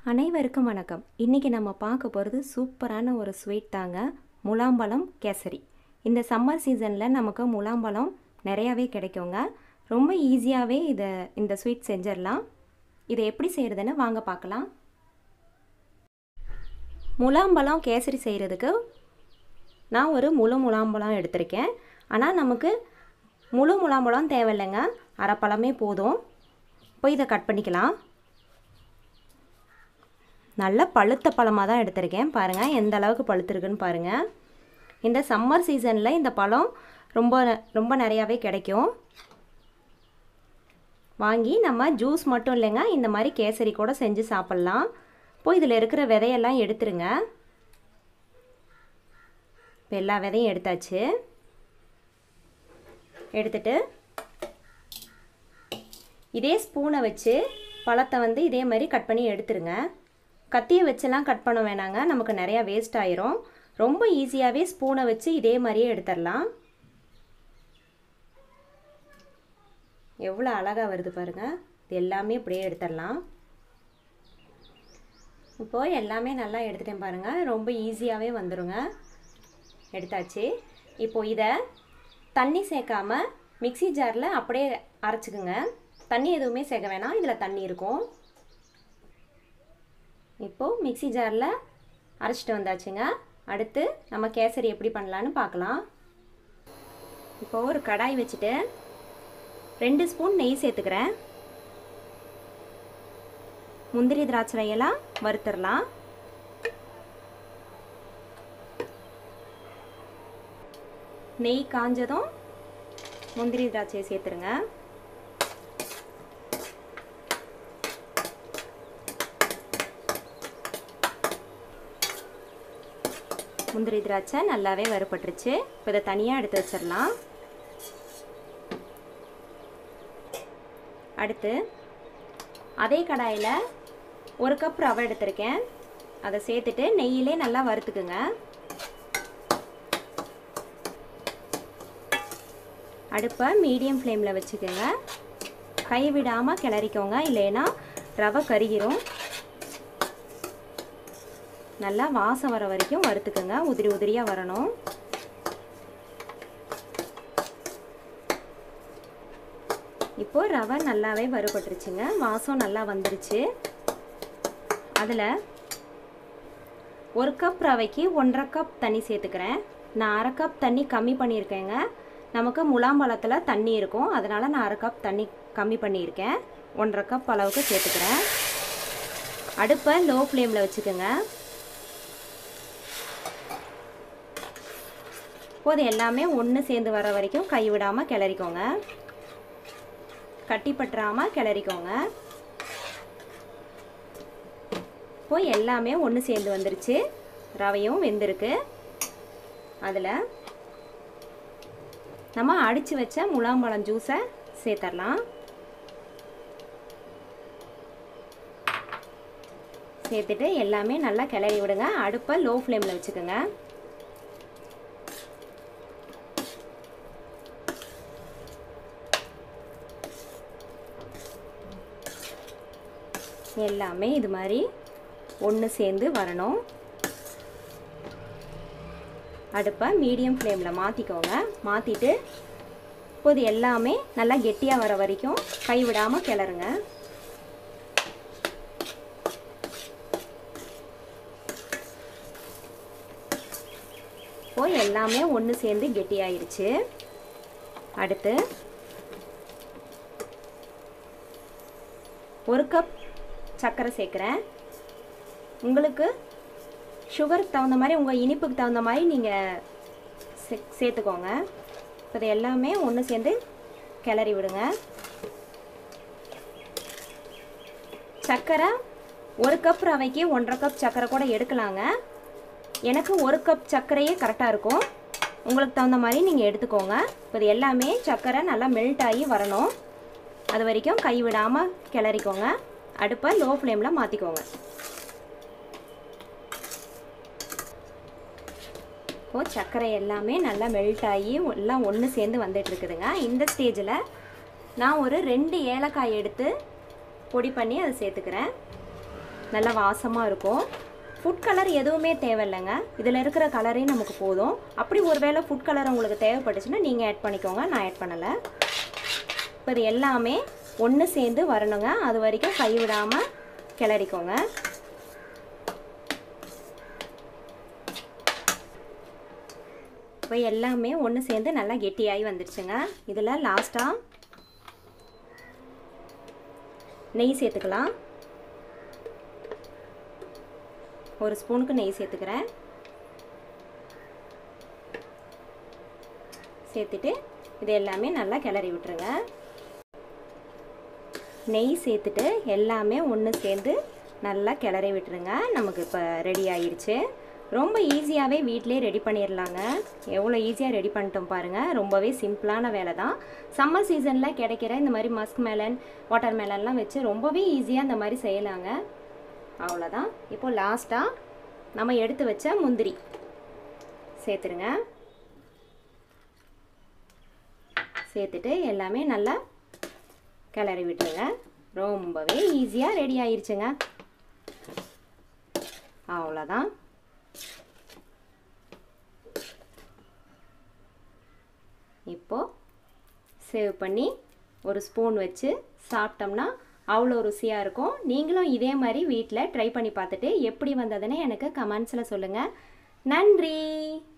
அனைவருக்கும் வணக்கம் இன்றைக்கி நம்ம பார்க்க போகிறது சூப்பரான ஒரு ஸ்வீட் தாங்க முலாம்பழம் கேசரி இந்த சம்மர் சீசனில் நமக்கு முலாம்பழம் நிறையாவே கிடைக்குங்க ரொம்ப ஈஸியாகவே இதை இந்த ஸ்வீட் செஞ்சிடலாம் இதை எப்படி செய்கிறதுன்னு வாங்க பார்க்கலாம் முலாம்பழம் கேசரி செய்கிறதுக்கு நான் ஒரு முழு முலாம்பழம் எடுத்திருக்கேன் ஆனால் நமக்கு முழு முலாம்பழம் தேவையில்லைங்க அரை பழமே போதும் இப்போ இதை கட் பண்ணிக்கலாம் நல்ல பழுத்த பழமாக தான் எடுத்திருக்கேன் பாருங்கள் எந்த அளவுக்கு பழுத்திருக்குன்னு பாருங்கள் இந்த சம்மர் சீசனில் இந்த பழம் ரொம்ப ரொம்ப நிறையாவே கிடைக்கும் வாங்கி நம்ம ஜூஸ் மட்டும் இல்லைங்க இந்த மாதிரி கேசரி கூட செஞ்சு சாப்பிட்லாம் இப்போ இதில் இருக்கிற விதையெல்லாம் எடுத்துருங்க இப்போ எல்லா விதையும் எடுத்தாச்சு எடுத்துட்டு இதே ஸ்பூனை வச்சு பழத்தை வந்து இதே மாதிரி கட் பண்ணி எடுத்துருங்க கத்தியை வச்செல்லாம் கட் பண்ண வேணாங்க நமக்கு நிறையா வேஸ்ட் ஆயிரும் ரொம்ப ஈஸியாகவே ஸ்பூனை வச்சு இதே மாதிரியே எடுத்துடலாம் எவ்வளோ அழகாக வருது பாருங்கள் இது எல்லாமே இப்படியே எடுத்துடலாம் இப்போது எல்லாமே நல்லா எடுத்துட்டேன் பாருங்கள் ரொம்ப ஈஸியாகவே வந்துடுங்க எடுத்தாச்சு இப்போது இதை தண்ணி சேர்க்காம மிக்சி ஜாரில் அப்படியே அரைச்சிக்குங்க தண்ணி எதுவுமே சேர்க்க வேணாம் இதில் தண்ணி இருக்கும் இப்போது மிக்சி ஜாரில் அரைச்சிட்டு வந்தாச்சுங்க அடுத்து நம்ம கேசரி எப்படி பண்ணலான்னு பார்க்கலாம் இப்போது ஒரு கடாய் வச்சுட்டு ரெண்டு ஸ்பூன் நெய் சேர்த்துக்கிறேன் முந்திரி திராட்சையெல்லாம் வறுத்துடலாம் நெய் காஞ்சதும் முந்திரி திராட்சையை சேர்த்துருங்க முந்திரி திராட்சை நல்லாவே வறுபட்டுருச்சு இப்போ இதை தனியாக எடுத்து வச்சிடலாம் அடுத்து அதே கடாயில் ஒரு கப் ரவை எடுத்திருக்கேன் அதை சேர்த்துட்டு நெய்யிலே நல்லா வறுத்துக்குங்க அடுப்பை மீடியம் ஃப்ளேமில் வச்சுக்கோங்க கை விடாமல் கிளறிக்கோங்க இல்லைன்னா ரவை கருகிரும் நல்லா வாசம் வர வரைக்கும் வறுத்துக்குங்க உதிரி உதிரியாக வரணும் இப்போ ரவை நல்லாவே வறுபட்டுருச்சுங்க வாசம் நல்லா வந்துருச்சு அதில் ஒரு கப் ரவைக்கு ஒன்றரை கப் தண்ணி சேர்த்துக்கிறேன் நான் அரை கப் தண்ணி கம்மி பண்ணியிருக்கேங்க நமக்கு முலாம்பழத்தில் தண்ணி இருக்கும் அதனால் நான் அரை கப் தண்ணி கம்மி பண்ணியிருக்கேன் ஒன்றரை கப் அளவுக்கு சேர்த்துக்கிறேன் அடுப்பை லோ ஃப்ளேமில் வச்சுக்கோங்க இப்போது எல்லாமே ஒன்று சேர்ந்து வர வரைக்கும் கைவிடாமல் கிளறிக்கோங்க கட்டி பற்றாமல் கிளறிக்கோங்க இப்போ எல்லாமே ஒன்று சேர்ந்து வந்துருச்சு ரவையும் வெந்திருக்கு அதில் நம்ம அடித்து வச்ச முலாம்பழம் ஜூஸை சேர்த்துடலாம் சேர்த்துட்டு எல்லாமே நல்லா கிளறி விடுங்க அடுப்பை லோ ஃப்ளேமில் வச்சுக்கோங்க எல்லாமே இது மாதிரி ஒன்று சேர்ந்து வரணும் அடுப்பை மீடியம் ஃப்ளேமில் மாற்றிக்கோங்க மாற்றிட்டு இப்போது எல்லாமே நல்லா கெட்டியாக வர வரைக்கும் கைவிடாமல் கிளறுங்க இப்போது எல்லாமே ஒன்று சேர்ந்து கெட்டியாயிருச்சு அடுத்து ஒரு கப் சர்க்கரை சேர்க்குறேன் உங்களுக்கு சுகருக்கு தகுந்த மாதிரி உங்கள் இனிப்புக்கு தகுந்த மாதிரி நீங்கள் சே சேர்த்துக்கோங்க இப்போ இது எல்லாமே ஒன்று சேர்ந்து கிளறி விடுங்க சர்க்கரை ஒரு கப் ரவைக்கு ஒன்றரை கப் சர்க்கரை கூட எடுக்கலாங்க எனக்கு ஒரு கப் சர்க்கரையே கரெக்டாக இருக்கும் உங்களுக்கு தகுந்த மாதிரி நீங்கள் எடுத்துக்கோங்க இப்போ இது எல்லாமே சர்க்கரை நல்லா மெல்ட் ஆகி வரணும் அது வரைக்கும் கை விடாமல் கிளறிக்கோங்க அடுப்பை லோ ஃப்ளேமில் மாற்றிக்கோங்க இப்போது சர்க்கரை எல்லாமே நல்லா மெல்ட் ஆகி எல்லாம் ஒன்று சேர்ந்து வந்துட்டு இருக்குதுங்க இந்த ஸ்டேஜில் நான் ஒரு ரெண்டு ஏலக்காய் எடுத்து பொடி பண்ணி அதை சேர்த்துக்கிறேன் நல்லா வாசமாக இருக்கும் ஃபுட் கலர் எதுவுமே தேவையில்லைங்க இதில் இருக்கிற கலரே நமக்கு போதும் அப்படி ஒருவேளை ஃபுட் கலர் உங்களுக்கு தேவைப்பட்டுச்சுன்னா நீங்கள் ஆட் பண்ணிக்கோங்க நான் ஆட் பண்ணலை இப்போ இது எல்லாமே ஒன்று சேர்ந்து வரணுங்க அது வரைக்கும் கை விடாமல் கிளறிக்கோங்க இப்போ எல்லாமே ஒன்று சேர்ந்து நல்லா கெட்டியாகி வந்துருச்சுங்க இதில் லாஸ்ட்டாக நெய் சேர்த்துக்கலாம் ஒரு ஸ்பூனுக்கு நெய் சேர்த்துக்கிறேன் சேர்த்துட்டு இது எல்லாமே நல்லா கிளறி விட்டுருங்க நெய் சேர்த்துட்டு எல்லாமே ஒன்று சேர்ந்து நல்லா கிளறி விட்டுருங்க நமக்கு இப்போ ரெடி ஆயிருச்சு ரொம்ப ஈஸியாகவே வீட்டிலே ரெடி பண்ணிடலாங்க எவ்வளோ ஈஸியாக ரெடி பண்ணிட்டோம் பாருங்கள் ரொம்பவே சிம்பிளான வேலை தான் சம்மர் சீசனில் கிடைக்கிற இந்த மாதிரி மஸ்க் மேலன் வாட்டர் மேலன்லாம் வச்சு ரொம்பவே ஈஸியாக இந்த மாதிரி செய்யலாங்க அவ்வளோதான் இப்போது லாஸ்ட்டாக நம்ம எடுத்து வச்ச முந்திரி சேர்த்துருங்க சேர்த்துட்டு எல்லாமே நல்லா கிளறி விட்டுருங்க ரொம்பவே ஈஸியாக ரெடி ஆயிருச்சுங்க அவ்வளோதான் இப்போது சேவ் பண்ணி ஒரு ஸ்பூன் வச்சு சாப்பிட்டோம்னா அவ்வளோ ருசியாக இருக்கும் நீங்களும் இதே மாதிரி வீட்டில் ட்ரை பண்ணி பார்த்துட்டு எப்படி வந்ததுன்னு எனக்கு கமெண்ட்ஸில் சொல்லுங்கள் நன்றி